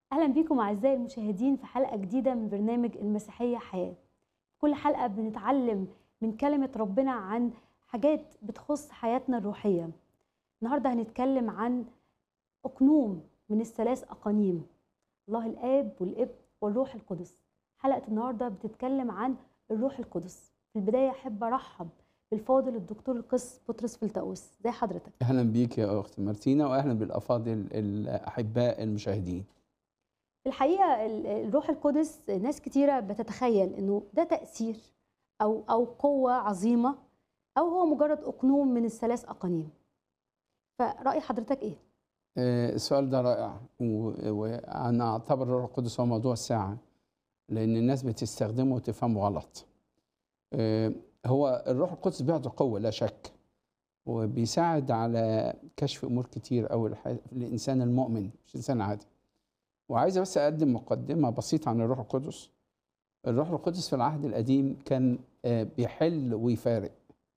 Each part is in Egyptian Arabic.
اهلا بيكم اعزائي المشاهدين في حلقه جديده من برنامج المسيحيه حياه كل حلقه بنتعلم من كلمه ربنا عن حاجات بتخص حياتنا الروحيه النهارده هنتكلم عن اقنوم من الثلاث اقانيم الله الاب والابن والروح القدس حلقه النهارده بتتكلم عن الروح القدس في البدايه احب ارحب بالفاضل الدكتور القس بطرس فلتاوس زي حضرتك اهلا بيك يا اخت مارتينا واهلا بالافاضل الاحباء المشاهدين في الحقيقه ال- الروح القدس ناس كتيره بتتخيل انه ده تاثير او او قوه عظيمه او هو مجرد اقنوم من الثلاث اقانيم فراي حضرتك ايه آه، السؤال ده رائع و- وانا اعتبر الروح القدس هو موضوع الساعه لان الناس بتستخدمه وتفهمه غلط آه، هو الروح القدس بيعطي قوه لا شك وبيساعد على كشف امور كتير قوي الانسان المؤمن مش انسان عادي وعايز بس اقدم مقدمه بسيطه عن الروح القدس الروح القدس في العهد القديم كان آه، بيحل ويفارق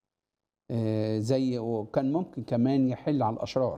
آه، زي وكان ممكن كمان يحل على الاشرار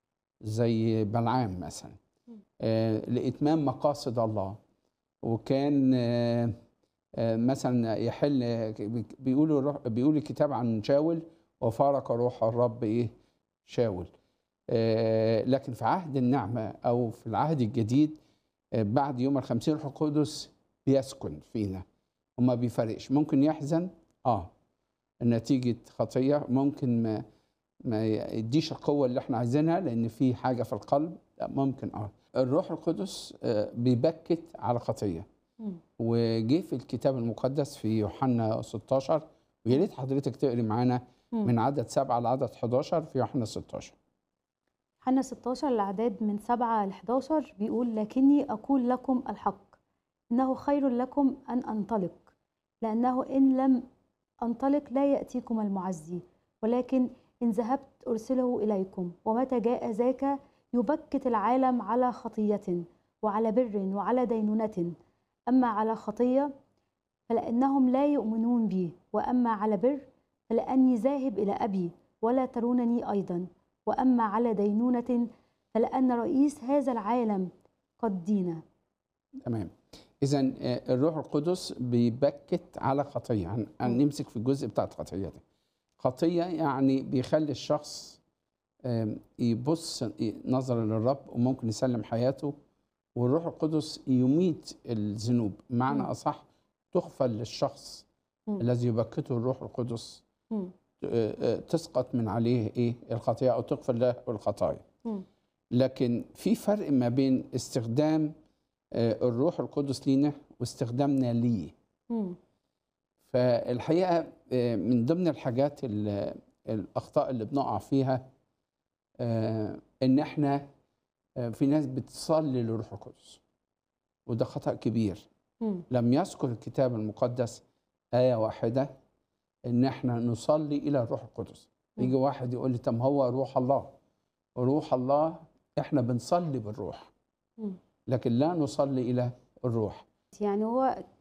زي بلعام مثلا آه، لاتمام مقاصد الله وكان آه، آه، مثلا يحل بيقولوا الروح- بيقول الكتاب عن شاول وفارق روح الرب ايه شاول آه، لكن في عهد النعمه او في العهد الجديد آه، بعد يوم الخمسين الروح القدس بيسكن فينا وما بيفرقش ممكن يحزن اه نتيجه خطيه ممكن ما ما يديش القوه اللي احنا عايزينها لان في حاجه في القلب لا، ممكن اه الروح القدس آه، بيبكت على خطيه مم. وجه في الكتاب المقدس في يوحنا 16 ويا ريت حضرتك تقري معانا مم. من عدد 7 لعدد 11 في يوحنا 16 حنا 16 الأعداد من 7 ل 11 بيقول لكني أقول لكم الحق إنه خير لكم أن أنطلق لأنه إن لم أنطلق لا يأتيكم المعزي ولكن إن ذهبت أرسله إليكم ومتى جاء ذاك يبكت العالم على خطية وعلى بر وعلى دينونة أما على خطية فلأنهم لا يؤمنون بي وأما على بر فلأني ذاهب إلى أبي ولا ترونني أيضا وأما على دينونة فلأن رئيس هذا العالم قد دين تمام اذا الروح القدس بيبكت على خطيه هن- هنمسك في الجزء بتاع الخطيه دي خطيه يعني بيخلي الشخص آم، يبص نظرا للرب وممكن يسلم حياته والروح القدس يميت الذنوب معنى مم. اصح تغفل للشخص مم. الذي يبكته الروح القدس مم. آه، آه، تسقط من عليه ايه الخطيئه او تغفر له الخطايا مم. لكن في فرق ما بين استخدام آه، الروح القدس لينا واستخدامنا ليه مم. فالحقيقه آه، من ضمن الحاجات ال- الاخطاء اللي بنقع فيها آه، ان احنا آه، في ناس بتصلي للروح القدس وده خطا كبير مم. لم يذكر الكتاب المقدس آية واحدة إن إحنا نصلي إلى الروح القدس. مم. يجي واحد يقول لي طب هو روح الله. روح الله إحنا بنصلي بالروح مم. لكن لا نصلي إلى الروح. يعني هو